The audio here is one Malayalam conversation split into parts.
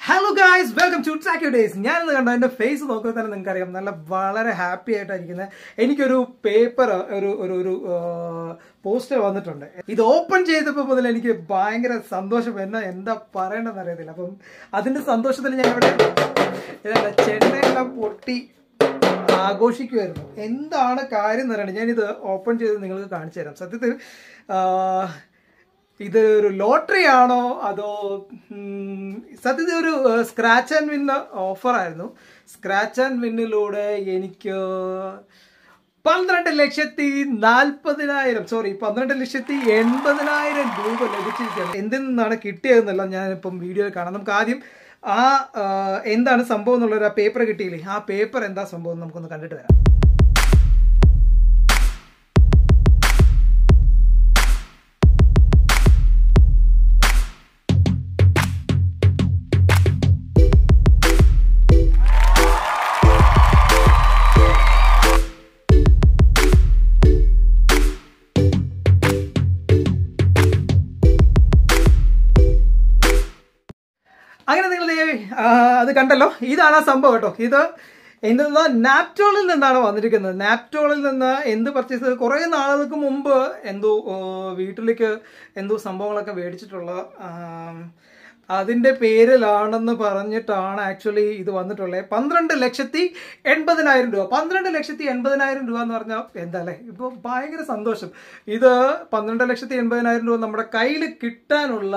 hello guys welcome to track days ഞാനിന്ന് കണ്ട എൻ്റെ ഫേസ് നോക്കുമ്പോൾ തന്നെ നിങ്ങൾക്ക് അറിയാം നല്ല വളരെ ഹാപ്പി ആയിട്ടായിരിക്കുന്നത് എനിക്കൊരു പേപ്പർ ഒരു ഒരു ഒരു പോസ്റ്റർ വന്നിട്ടുണ്ട് ഇത് ഓപ്പൺ ചെയ്തപ്പോൾ മുതൽ എനിക്ക് ഭയങ്കര സന്തോഷം എന്നാ എന്താ പറയേണ്ടതെന്ന് അറിയത്തില്ല അപ്പം അതിന്റെ സന്തോഷത്തിൽ ഞാൻ ഇവിടെ ഇതല്ല ചെന്നൈയെല്ലാം പൊട്ടി ആഘോഷിക്കുമായിരുന്നു എന്താണ് കാര്യം എന്ന് പറയുന്നത് ഞാനിത് ഓപ്പൺ ചെയ്ത് നിങ്ങൾക്ക് കാണിച്ചു തരാം സത്യത്തിൽ ആ, ഇത് ഒരു ലോട്ടറി ആണോ അതോ ഉം, സത്യത്തിൽ ഒരു സ്ക്രാച്ച് ആൻഡ് വിൻ ഓഫർ ആയിരുന്നു സ്ക്രാച്ച് ആൻഡ് വിന്നിലൂടെ എനിക്ക് പന്ത്രണ്ട് ലക്ഷത്തി നാൽപ്പതിനായിരം സോറി പന്ത്രണ്ട് ലക്ഷത്തി എൺപതിനായിരം രൂപ ലഭിച്ചിരിക്കുകയാണ് എന്തിൽ നിന്നാണ് കിട്ടിയതെന്നല്ല ഞാനിപ്പം വീഡിയോയിൽ കാണാം നമുക്ക് ആദ്യം ആ ആ, എന്താണ് സംഭവം എന്നുള്ളൊരു ആ പേപ്പർ കിട്ടിയില്ലേ ആ പേപ്പർ എന്താ സംഭവം എന്ന് നമുക്കൊന്ന് കണ്ടിട്ട് വരാം അങ്ങനെ നിങ്ങൾ അത് കണ്ടല്ലോ ഇതാണ് ആ സംഭവം കേട്ടോ ഇത് എന്തെന്നാ നാപ്റ്റോളിൽ നിന്നാണ് വന്നിരിക്കുന്നത് നാപ്റ്റോളിൽ നിന്ന് എന്ത് പർച്ചേസ് ചെയ്ത് കുറേ നാളുകൾക്ക് മുമ്പ് എന്തോ ആ, വീട്ടിലേക്ക് എന്തോ സംഭവങ്ങളൊക്കെ മേടിച്ചിട്ടുള്ള ആ, അതിന്റെ പേരിലാണെന്ന് പറഞ്ഞിട്ടാണ് ആക്ച്വലി ഇത് വന്നിട്ടുള്ളത് പന്ത്രണ്ട് ലക്ഷത്തി എൺപതിനായിരം രൂപ പന്ത്രണ്ട് ലക്ഷത്തി എൺപതിനായിരം രൂപ എന്ന് പറഞ്ഞാൽ എന്താ അല്ലേ ഇപ്പൊ ഭയങ്കര സന്തോഷം ഇത് പന്ത്രണ്ട് ലക്ഷത്തി എൺപതിനായിരം രൂപ നമ്മുടെ കയ്യിൽ കിട്ടാനുള്ള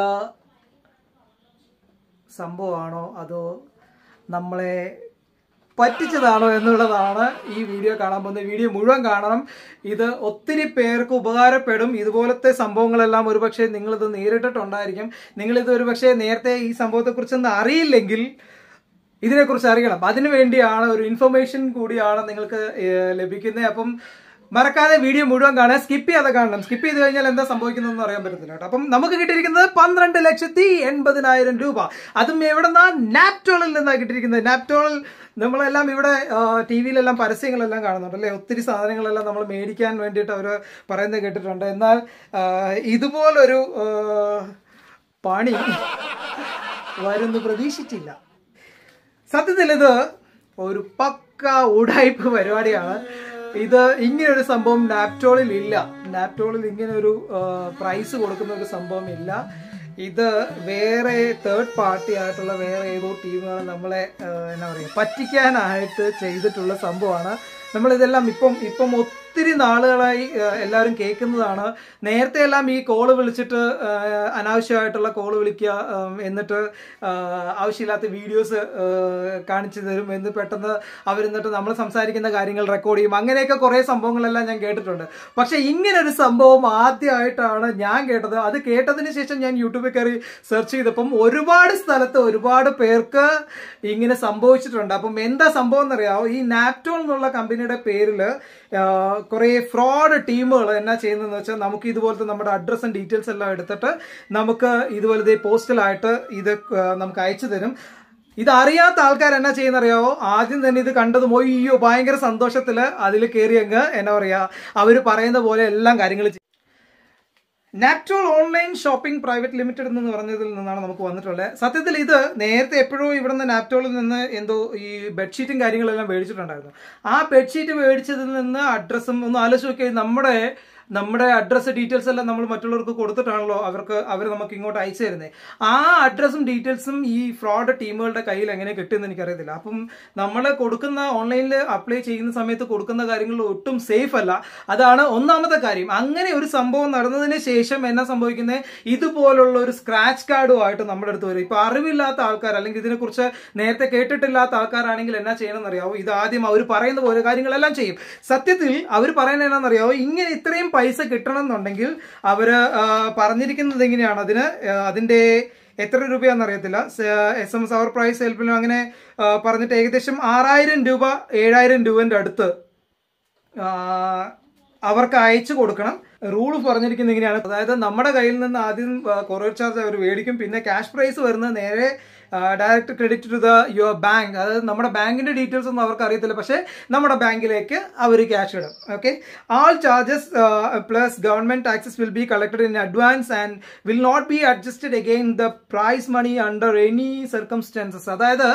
സംഭവമാണോ അതോ നമ്മളെ പറ്റിച്ചതാണോ എന്നുള്ളതാണ് ഈ വീഡിയോ കാണാൻ പോകുന്നത് വീഡിയോ മുഴുവൻ കാണണം ഇത് ഒത്തിരി പേർക്ക് ഉപകാരപ്പെടും ഇതുപോലത്തെ സംഭവങ്ങളെല്ലാം ഒരുപക്ഷെ നിങ്ങളിത് നേരിട്ടിട്ടുണ്ടായിരിക്കും നിങ്ങളിത് ഒരുപക്ഷെ നേരത്തെ ഈ സംഭവത്തെക്കുറിച്ചൊന്നും അറിയില്ലെങ്കിൽ ഇതിനെക്കുറിച്ച് അറിയണം അതിനു വേണ്ടിയാണ് ഒരു ഇൻഫർമേഷൻ കൂടിയാണ് നിങ്ങൾക്ക് ഏഹ്, ലഭിക്കുന്നത് അപ്പം മറക്കാതെ വീഡിയോ മുഴുവൻ കാണാൻ സ്കിപ്പ് ചെയ്യാതെ കാണണം സ്കിപ്പ് ചെയ്ത് കഴിഞ്ഞാൽ എന്താ സംഭവിക്കുന്നതെന്ന് അറിയാൻ പറ്റത്തില്ല കേട്ടോ അപ്പം നമുക്ക് കിട്ടിയിരിക്കുന്നത് പന്ത്രണ്ട് ലക്ഷത്തി എൺപതിനായിരം രൂപ അതും എവിടെന്നാ നാപ്റ്റോളിൽ നിന്നാണ് കിട്ടിയിരിക്കുന്നത് നാപ്റ്റോളിൽ നമ്മളെല്ലാം ഇവിടെ ടി വിയിലെല്ലാം പരസ്യങ്ങളെല്ലാം കാണുന്നുണ്ട് അല്ലേ ഒത്തിരി സാധനങ്ങളെല്ലാം നമ്മൾ മേടിക്കാൻ വേണ്ടിയിട്ട് അവർ പറയുന്നത് കേട്ടിട്ടുണ്ട് എന്നാൽ ആ, ഇതുപോലൊരു ആ, പണി വരുന്നു പ്രതീക്ഷിച്ചില്ല സത്യത്തിൽ ഇത് ഒരു പക്ക ഉടായ്പ പരിപാടിയാണ് ഇത് ഇങ്ങനെ ഒരു സംഭവം നാപ്റ്റോളിൽ ഇല്ല നാപ്റ്റോളിൽ ഇങ്ങനെ ഒരു പ്രൈസ് കൊടുക്കുന്ന ഒരു സംഭവം ഇല്ല ഇത് വേറെ തേർഡ് പാർട്ടി ആയിട്ടുള്ള വേറെ ഏതോ ടീമുകൾ നമ്മളെ ആ, എന്നാ പറയുക പറ്റിക്കാനായിട്ട് ചെയ്തിട്ടുള്ള സംഭവമാണ് നമ്മളിതെല്ലാം ഇപ്പം ഇപ്പം ഒത്തിരി നാളുകളായി ആ, എല്ലാവരും കേൾക്കുന്നതാണ് നേരത്തെ എല്ലാം ഈ കോള് വിളിച്ചിട്ട് ആ, അനാവശ്യമായിട്ടുള്ള കോള് വിളിക്കുക ആ, എന്നിട്ട് ആ, ആവശ്യമില്ലാത്ത വീഡിയോസ് കാണിച്ചു തരും എന്ന് പെട്ടെന്ന് അവരെന്നിട്ട് നമ്മൾ സംസാരിക്കുന്ന കാര്യങ്ങൾ റെക്കോർഡ് ചെയ്യും അങ്ങനെയൊക്കെ കുറേ സംഭവങ്ങളെല്ലാം ഞാൻ കേട്ടിട്ടുണ്ട് പക്ഷെ ഇങ്ങനെ ഒരു സംഭവം ആദ്യമായിട്ടാണ് ഞാൻ കേട്ടത് അത് കേട്ടതിന് ശേഷം ഞാൻ യൂട്യൂബിൽ കയറി സെർച്ച് ചെയ്തപ്പം ഒരുപാട് സ്ഥലത്ത് ഒരുപാട് പേർക്ക് ഇങ്ങനെ സംഭവിച്ചിട്ടുണ്ട് അപ്പം എന്താ സംഭവം എന്നറിയാമോ ഈ നാപ്റ്റോൾ എന്നുള്ള കമ്പനിയുടെ പേരിൽ കുറേ ഫ്രോഡ് ടീമുകൾ എന്നാ ചെയ്യുന്നതെന്ന് വെച്ചാൽ നമുക്ക് ഇതുപോലത്തെ നമ്മുടെ അഡ്രസ്സും ഡീറ്റെയിൽസ് എല്ലാം എടുത്തിട്ട് നമുക്ക് ഇതുപോലത്തെ പോസ്റ്റലായിട്ട് ഇത് ആ, നമുക്ക് അയച്ചു തരും ഇത് അറിയാത്ത ആൾക്കാർ എന്നാ ചെയ്യുന്നറിയാവോ ആദ്യം തന്നെ ഇത് കണ്ടതും ഒയ്യോ ഭയങ്കര സന്തോഷത്തില് അതിൽ കയറി അങ്ങ് എന്നാ പറയാ അവര് പറയുന്ന പോലെ എല്ലാം കാര്യങ്ങൾ Naaptol online shopping private limited എന്ന് പറഞ്ഞതിൽ നിന്നാണ് നമുക്ക് വന്നിട്ടുള്ളത് സത്യത്തിൽ ഇത് നേരത്തെ എപ്പോഴും ഇവിടുന്ന് നാപ്റ്റോളിൽ നിന്ന് എന്തോ ഈ ബെഡ്ഷീറ്റും കാര്യങ്ങളെല്ലാം മേടിച്ചിട്ടുണ്ടായിരുന്നു ആ ബെഡ്ഷീറ്റ് മേടിച്ചതിൽ നിന്ന് അഡ്രസ്സും ഒന്ന് ആലോചിച്ച് നോക്കിയാൽ നമ്മുടെ നമ്മുടെ അഡ്രസ്സ് ഡീറ്റെയിൽസ് എല്ലാം നമ്മൾ മറ്റുള്ളവർക്ക് കൊടുത്തിട്ടാണല്ലോ അവർക്ക് അവർ നമുക്ക് ഇങ്ങോട്ട് അയച്ചു തരുന്നത് ആ അഡ്രസ്സും ഡീറ്റെയിൽസും ഈ ഫ്രോഡ് ടീമുകളുടെ കയ്യിൽ എങ്ങനെ കിട്ടുമെന്ന് എനിക്കറിയത്തില്ല അപ്പം നമ്മൾ കൊടുക്കുന്ന ഓൺലൈനിൽ അപ്ലൈ ചെയ്യുന്ന സമയത്ത് കൊടുക്കുന്ന കാര്യങ്ങൾ ഒട്ടും സേഫ് അല്ല അതാണ് ഒന്നാമത്തെ കാര്യം അങ്ങനെ ഒരു സംഭവം നടന്നതിന് ശേഷം എന്നാ സംഭവിക്കുന്നത് ഇതുപോലുള്ള ഒരു സ്ക്രാച്ച് കാർഡുമായിട്ട് നമ്മുടെ അടുത്ത് വരും ഇപ്പൊ അറിവില്ലാത്ത ആൾക്കാർ അല്ലെങ്കിൽ ഇതിനെക്കുറിച്ച് നേരത്തെ കേട്ടിട്ടില്ലാത്ത ആൾക്കാരാണെങ്കിൽ എന്നാ ചെയ്യണമെന്ന് അറിയാവോ ഇത് ആദ്യം അവർ പറയുന്ന പോലെ കാര്യങ്ങളെല്ലാം ചെയ്യും സത്യത്തിൽ അവർ പറയുന്നത് എന്നാണെന്നറിയാവോ ഇങ്ങനെ ഇത്രയും പൈസ കിട്ടണം എന്നുണ്ടെങ്കിൽ അവര് ആ, പറഞ്ഞിരിക്കുന്നത് എങ്ങനെയാണ് അതിന് ആ, അതിന്റെ എത്ര രൂപയാണെന്ന് അറിയത്തില്ല എസ് എം എസ് അവർ പ്രൈസ് ഹെൽപ്പിലും അങ്ങനെ ആ, പറഞ്ഞിട്ട് ഏകദേശം ആറായിരം രൂപ ഏഴായിരം രൂപന്റെ അടുത്ത് ആ, അവർക്ക് അയച്ചു കൊടുക്കണം റൂൾ പറഞ്ഞിരിക്കുന്നത് ഇങ്ങനെയാണ് അതായത് നമ്മുടെ കയ്യിൽ നിന്ന് ആദ്യം കൊറിയർ ചാർജ് അവർ മേടിക്കും പിന്നെ ക്യാഷ് പ്രൈസ് വരുന്നത് നേരെ direct credit to the your bank അതായത് നമ്മുടെ ബാങ്കിന്റെ ഡീറ്റെയിൽസ് ഒന്നും അവർക്ക് അറിയത്തില്ല പക്ഷേ നമ്മുടെ ബാങ്കിലേക്ക് അവർ ക്യാഷ് ഇടും okay all charges plus government taxes will be collected in advance and will not be adjusted again the prize money under any circumstances അതായത്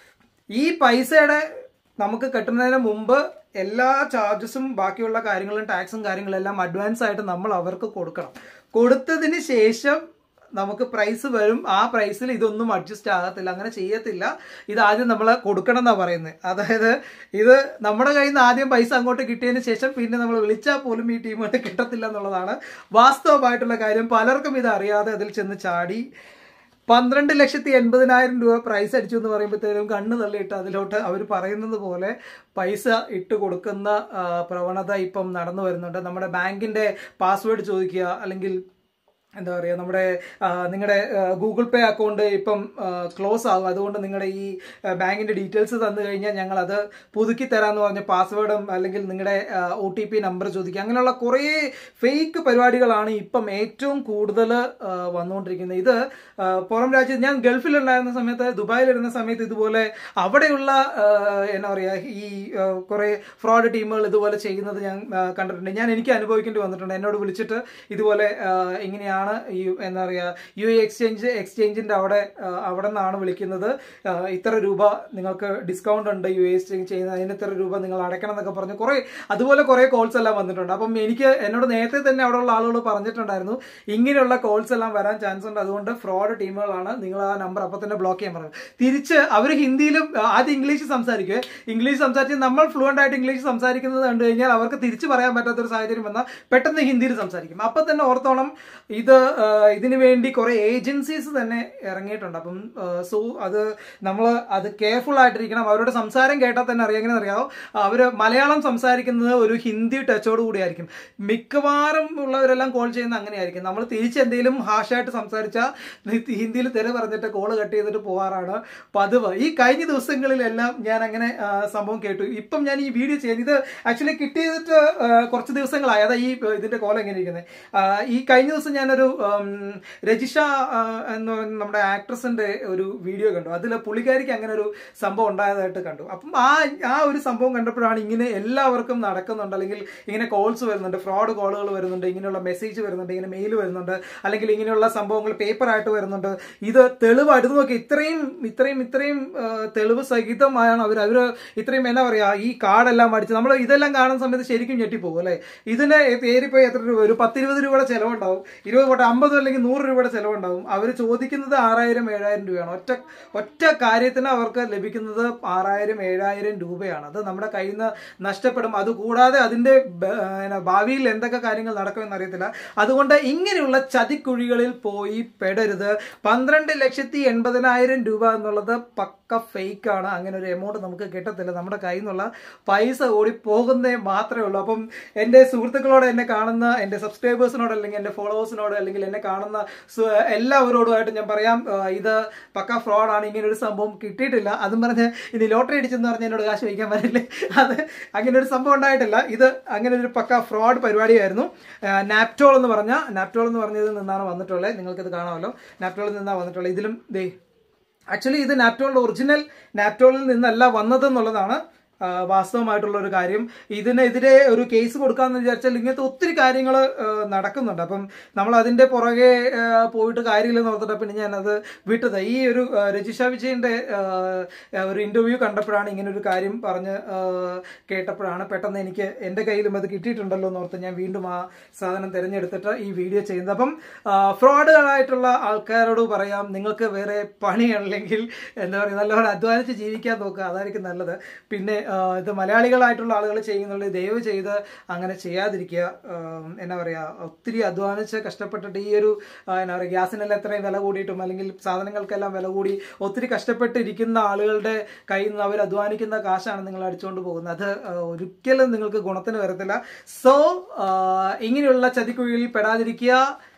ഈ പൈസയുടെ നമുക്ക് കിട്ടുന്നതിന് മുമ്പ് എല്ലാ ചാർജസും ബാക്കിയുള്ള കാര്യങ്ങളും ടാക്സും കാര്യങ്ങളും എല്ലാം അഡ്വാൻസ് ആയിട്ട് നമ്മൾ അവർക്ക് കൊടുക്കണം കൊടുത്തതിന് ശേഷം നമുക്ക് പ്രൈസ് വരും ആ പ്രൈസിൽ ഇതൊന്നും അഡ്ജസ്റ്റ് ആകത്തില്ല അങ്ങനെ ചെയ്യത്തില്ല ഇത് ആദ്യം നമ്മൾ കൊടുക്കണം എന്നാണ് പറയുന്നത് അതായത് ഇത് നമ്മുടെ കയ്യിൽ നിന്ന് ആദ്യം പൈസ അങ്ങോട്ട് കിട്ടിയതിന് ശേഷം പിന്നെ നമ്മൾ വിളിച്ചാൽ പോലും ഈ ടീമുകൾ കിട്ടത്തില്ല എന്നുള്ളതാണ് വാസ്തവമായിട്ടുള്ള കാര്യം പലർക്കും ഇത് അറിയാതെ അതിൽ ചെന്ന് ചാടി പന്ത്രണ്ട് ലക്ഷത്തി എൺപതിനായിരം രൂപ പ്രൈസ് അടിച്ചു എന്ന് പറയുമ്പോഴത്തേനും കണ്ണ് തള്ളിയിട്ട് അതിലോട്ട് അവർ പറയുന്നത് പോലെ പൈസ ഇട്ട് കൊടുക്കുന്ന ആ, പ്രവണത ഇപ്പം നടന്നു വരുന്നുണ്ട് നമ്മുടെ ബാങ്കിന്റെ പാസ്വേഡ് ചോദിക്കുക അല്ലെങ്കിൽ എന്താ പറയുക നമ്മുടെ നിങ്ങളുടെ ഗൂഗിൾ പേ അക്കൗണ്ട് ഇപ്പം ക്ലോസ് ആകും അതുകൊണ്ട് നിങ്ങളുടെ ഈ ആ, ബാങ്കിന്റെ ഡീറ്റെയിൽസ് തന്നു കഴിഞ്ഞാൽ ഞങ്ങൾ അത് പുതുക്കി തരാമെന്ന് പറഞ്ഞ പാസ്വേഡും അല്ലെങ്കിൽ നിങ്ങളുടെ ഒ ടി പി നമ്പർ ചോദിക്കുക അങ്ങനെയുള്ള കുറേ ഫേക്ക് പരിപാടികളാണ് ഇപ്പം ഏറ്റവും കൂടുതൽ ആ, വന്നുകൊണ്ടിരിക്കുന്നത് ഇത് ആ, പുറം രാജ്യത്ത് ഞാൻ ഗൾഫിലുണ്ടായിരുന്ന സമയത്ത് ദുബായിലിരുന്ന സമയത്ത് ഇതുപോലെ അവിടെയുള്ള ആ, എന്നാ പറയുക ഈ ആ, കുറേ ഫ്രോഡ് ടീമുകൾ ഇതുപോലെ ചെയ്യുന്നത് ഞാൻ ആ, കണ്ടിട്ടുണ്ട് ഞാൻ എനിക്ക് അനുഭവിക്കേണ്ടി വന്നിട്ടുണ്ട് എന്നോട് വിളിച്ചിട്ട് ഇതുപോലെ ആ, ഇങ്ങനെയാണ് ഈ എന്താ പറയുക യു എ എക്സ്ചേഞ്ച് എക്സ്ചേഞ്ചിന്റെ അവിടെ ആ, അവിടെ നിന്നാണ് വിളിക്കുന്നത് ആ, ഇത്ര രൂപ നിങ്ങൾക്ക് ഡിസ്കൗണ്ട് ഉണ്ട് യു എ എക്സ്ചേഞ്ച് ചെയ്യുന്നത് അതിന് ഇത്ര രൂപ നിങ്ങൾ അടയ്ക്കണം എന്നൊക്കെ പറഞ്ഞ് കുറേ അതുപോലെ കുറേ കോൾസ് എല്ലാം വന്നിട്ടുണ്ട് അപ്പം എനിക്ക് എന്നോട് നേരത്തെ തന്നെ അവിടെയുള്ള ആളുകൾ പറഞ്ഞിട്ടുണ്ടായിരുന്നു ഇങ്ങനെയുള്ള കോൾസ് എല്ലാം വരാൻ ചാൻസ് ഉണ്ട് അതുകൊണ്ട് ഫ്രോഡ് ടീമുകളാണ് നിങ്ങൾ ആ നമ്പർ അപ്പം തന്നെ ബ്ലോക്ക് ചെയ്യാൻ പറയുന്നത് തിരിച്ച് അവർ ഹിന്ദിയിലും ആ, ആദ്യം ഇംഗ്ലീഷ് സംസാരിക്കുവേ ഇംഗ്ലീഷ് സംസാരിച്ച് നമ്മൾ ഫ്ലുവൻ്റ് ആയിട്ട് ഇംഗ്ലീഷ് സംസാരിക്കുന്നത് കണ്ടു കഴിഞ്ഞാൽ അവർക്ക് തിരിച്ച് പറയാൻ പറ്റാത്തൊരു സാഹചര്യം വന്നാൽ പെട്ടെന്ന് ഹിന്ദിയിൽ സംസാരിക്കും അപ്പം തന്നെ ഓർത്തോണം ഇത് ആ, ഇതിനു വേണ്ടി കുറെ ഏജൻസീസ് തന്നെ ഇറങ്ങിയിട്ടുണ്ട് അപ്പം സോ അത് നമ്മൾ അത് കെയർഫുൾ ആയിട്ടിരിക്കണം അവരുടെ സംസാരം കേട്ടാൽ തന്നെ അറിയാം എങ്ങനെ അറിയാമോ അവർ മലയാളം സംസാരിക്കുന്നത് ഒരു ഹിന്ദി ടച്ചോട് കൂടിയായിരിക്കും മിക്കവാറും ഉള്ളവരെല്ലാം കോൾ ചെയ്യുന്ന അങ്ങനെയായിരിക്കും നമ്മൾ തിരിച്ച് എന്തെങ്കിലും ഹാഷായിട്ട് സംസാരിച്ചാൽ ഹിന്ദിയിൽ തെര പറഞ്ഞിട്ട് കോൾ കട്ട് ചെയ്തിട്ട് പോകാറാണ് പതിവ് ഈ കഴിഞ്ഞ ദിവസങ്ങളിലെല്ലാം ഞാൻ അങ്ങനെ ആ, സംഭവം കേട്ടു ഇപ്പം ഞാൻ ഈ വീഡിയോ ചെയ്യുന്നത് ഇത് ആക്ച്വലി കിട്ടിയിട്ട് ആ, കുറച്ച് ദിവസങ്ങളായി അതാ ഈ ഇതിന്റെ കോലം എങ്ങനെ ഇരിക്കുന്നത് ഈ കഴിഞ്ഞ ദിവസം ഞാനൊരു ഉം, രജിഷ ആ, എന്ന് പറയുന്ന നമ്മുടെ ആക്ട്രസിന്റെ ഒരു വീഡിയോ കണ്ടു അതിൽ പുള്ളിക്കാരിക്ക് അങ്ങനെ ഒരു സംഭവം ഉണ്ടായതായിട്ട് കണ്ടു അപ്പം ആ ആ ഒരു സംഭവം കണ്ടപ്പോഴാണ് ഇങ്ങനെ എല്ലാവർക്കും നടക്കുന്നുണ്ട് അല്ലെങ്കിൽ ഇങ്ങനെ കോൾസ് വരുന്നുണ്ട് ഫ്രോഡ് കോളുകൾ വരുന്നുണ്ട് ഇങ്ങനെയുള്ള മെസ്സേജ് വരുന്നുണ്ട് ഇങ്ങനെ മെയിൽ വരുന്നുണ്ട് അല്ലെങ്കിൽ ഇങ്ങനെയുള്ള സംഭവങ്ങൾ പേപ്പറായിട്ട് വരുന്നുണ്ട് ഇത് തെളിവായിട്ട് ഇത് നോക്കി ഇത്രയും ഇത്രയും ഇത്രയും ആ, തെളിവ് സഹിതമായാണ് അവർ അവർ ഇത്രയും എന്നാ പറയാ ഈ കാർഡെല്ലാം അടിച്ച് നമ്മൾ ഇതെല്ലാം കാണുന്ന സമയത്ത് ശരിക്കും ഞെട്ടിപ്പോകും അല്ലേ ഇതിന് ഏറിപ്പോയി എത്ര രൂപ ഒരു പത്തിരുപത് രൂപയുടെ ചിലവുണ്ടാവും ഇരുപത് പോട്ടെ അമ്പത് അല്ലെങ്കിൽ നൂറ് രൂപയുടെ ചിലവുണ്ടാവും അവർ ചോദിക്കുന്നത് ആറായിരം ഏഴായിരം രൂപയാണ് ഒറ്റ ഒറ്റ കാര്യത്തിന് അവർക്ക് ലഭിക്കുന്നത് ആറായിരം ഏഴായിരം രൂപയാണ് അത് നമ്മുടെ കയ്യിൽ നിന്ന് നഷ്ടപ്പെടും അതുകൂടാതെ അതിന്റെ ബ- എന്നാ, ഭാവിയിൽ എന്തൊക്കെ കാര്യങ്ങൾ നടക്കുമെന്ന് അറിയത്തില്ല അതുകൊണ്ട് ഇങ്ങനെയുള്ള ചതിക്കുഴികളിൽ പോയി പെടരുത് പന്ത്രണ്ട് ലക്ഷത്തി എൺപതിനായിരം രൂപ എന്നുള്ളത് പക്ക ഫേക്ക് ആണ് അങ്ങനെ ഒരു എമൗണ്ട് നമുക്ക് കിട്ടത്തില്ല നമ്മുടെ കയ്യിൽ നിന്നുള്ള പൈസ ഓടി പോകുന്നേ മാത്രമേ ഉള്ളൂ അപ്പം എൻ്റെ സുഹൃത്തുക്കളോട് എന്നെ കാണുന്ന എൻ്റെ സബ്സ്ക്രൈബേഴ്സിനോട് അല്ലെങ്കിൽ എൻ്റെ ഫോളോവേഴ്സിനോട് അല്ലെങ്കിൽ എന്നെ കാണുന്ന സു- എല്ലാവരോടുമായിട്ട് ഞാൻ പറയാം ആ, ഇത് പക്ക ഫ്രോഡാണ് ഇങ്ങനെ ഒരു സംഭവം കിട്ടിയിട്ടില്ല അതും പറഞ്ഞ് ഇനി ലോട്ടറി അടിച്ചെന്ന് പറഞ്ഞ് എന്നോട് കാശ് വയ്ക്കാൻ പറ്റില്ലേ അത് അങ്ങനെ ഒരു സംഭവം ഉണ്ടായിട്ടില്ല ഇത് അങ്ങനെ ഒരു പക്ക ഫ്രോഡ് പരിപാടിയായിരുന്നു നാപ്റ്റോൾ എന്ന് പറഞ്ഞ നാപ്റ്റോൾ എന്ന് പറഞ്ഞതിൽ നിന്നാണ് വന്നിട്ടുള്ളത് നിങ്ങൾക്കിത് കാണാമല്ലോ നാപ്റ്റോളിൽ നിന്നാണ് വന്നിട്ടുള്ളത് ഇതിലും ദേ ആക്ച്വലി ഇത് നാപ്റ്റോളിന്റെ ഒറിജിനൽ നാപ്റ്റോളിൽ നിന്നല്ല വന്നതെന്നുള്ളതാണ് ആ, വാസ്തവമായിട്ടുള്ള ഒരു കാര്യം ഇതിനെതിരെ ഒരു കേസ് കൊടുക്കാമെന്ന് വിചാരിച്ചാൽ ഇങ്ങനത്തെ ഒത്തിരി കാര്യങ്ങൾ നടക്കുന്നുണ്ട് അപ്പം നമ്മൾ അതിന്റെ പുറകെ ആ, പോയിട്ട് കാര്യമില്ലെന്ന് ഓർത്തിട്ട് പിന്നെ ഞാനത് വിട്ടത് ഈ ഒരു ആ, രജിഷ വിജയന്റെ ആ, ഒരു ഇന്റർവ്യൂ കണ്ടപ്പോഴാണ് ഇങ്ങനെ ഒരു കാര്യം പറഞ്ഞ് ആ, കേട്ടപ്പോഴാണ് പെട്ടെന്ന് എനിക്ക് എൻ്റെ കയ്യിലും അത് കിട്ടിയിട്ടുണ്ടല്ലോ എന്ന് ഓർത്ത് ഞാൻ വീണ്ടും ആ സാധനം തിരഞ്ഞെടുത്തിട്ട് ഈ വീഡിയോ ചെയ്യുന്നത് അപ്പം ഫ്രോഡുകളായിട്ടുള്ള ആൾക്കാരോട് പറയാം നിങ്ങൾക്ക് വേറെ പണിയുണ്ടെങ്കിൽ എന്താ പറയുക നല്ലപോലെ അധ്വാനിച്ച് ജീവിക്കാൻ നോക്കുക അതായിരിക്കും നല്ലത് പിന്നെ ആ, ഇത് മലയാളികളായിട്ടുള്ള ആളുകൾ ചെയ്യുന്നുള്ളത് ദയവ് ചെയ്ത് അങ്ങനെ ചെയ്യാതിരിക്കുക ആ, എന്നാ പറയുക ഒത്തിരി അധ്വാനിച്ച് കഷ്ടപ്പെട്ടിട്ട് ഈ ഒരു ആ, എന്നാ പറയുക ഗ്യാസിനെല്ലാം എത്രയും വില കൂടിയിട്ടും അല്ലെങ്കിൽ സാധനങ്ങൾക്കെല്ലാം വില കൂടി ഒത്തിരി കഷ്ടപ്പെട്ടിരിക്കുന്ന ആളുകളുടെ കയ്യിൽ നിന്ന് അവർ അധ്വാനിക്കുന്ന കാശാണ് നിങ്ങൾ അടിച്ചുകൊണ്ട് പോകുന്നത് അത് ആ, ഒരിക്കലും നിങ്ങൾക്ക് ഗുണത്തിന് വരത്തില്ല സോ ഇങ്ങനെയുള്ള ചതിക്കുഴിയിൽ പെടാതിരിക്കുക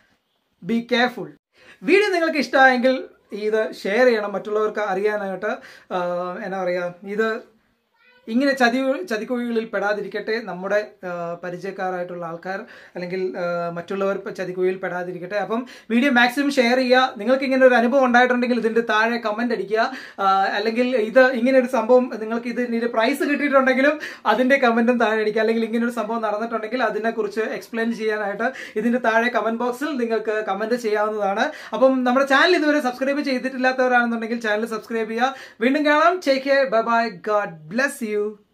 ബി കെയർഫുൾ വീഡിയോ നിങ്ങൾക്ക് ഇഷ്ടമായെങ്കിൽ ഇത് ഷെയർ ചെയ്യണം മറ്റുള്ളവർക്ക് അറിയാനായിട്ട് ആ, എന്നാ പറയുക ഇത് ഇങ്ങനെ ചതി ചതിക്കുഴികളിൽ പെടാതിരിക്കട്ടെ നമ്മുടെ ആ, പരിചയക്കാരായിട്ടുള്ള ആൾക്കാർ അല്ലെങ്കിൽ ആ, മറ്റുള്ളവർ ഇപ്പൊ ചതിക്കുഴിയിൽ പെടാതിരിക്കട്ടെ അപ്പം വീഡിയോ മാക്സിമം ഷെയർ ചെയ്യുക നിങ്ങൾക്ക് ഇങ്ങനെ ഒരു അനുഭവം ഉണ്ടായിട്ടുണ്ടെങ്കിൽ ഇതിന്റെ താഴെ കമന്റ് അടിക്കുക ആ, അല്ലെങ്കിൽ ഇത് ഇങ്ങനെ ഒരു സംഭവം നിങ്ങൾക്ക് ഇതിന് പ്രൈസ് കിട്ടിയിട്ടുണ്ടെങ്കിലും അതിന്റെ കമന്റും താഴെ അടിക്കുക അല്ലെങ്കിൽ ഇങ്ങനെ ഒരു സംഭവം നടന്നിട്ടുണ്ടെങ്കിൽ അതിനെക്കുറിച്ച് എക്സ്പ്ലെയിൻ ചെയ്യാനായിട്ട് ഇതിന്റെ താഴെ കമന്റ് ബോക്സിൽ നിങ്ങൾക്ക് കമന്റ് ചെയ്യാവുന്നതാണ് അപ്പം നമ്മുടെ ചാനൽ ഇതുവരെ സബ്സ്ക്രൈബ് ചെയ്തിട്ടില്ലാത്തവരാണെന്നുണ്ടെങ്കിൽ ചാനൽ സബ്സ്ക്രൈബ് ചെയ്യുക വീണ്ടും കാണാം take care bye bye God bless U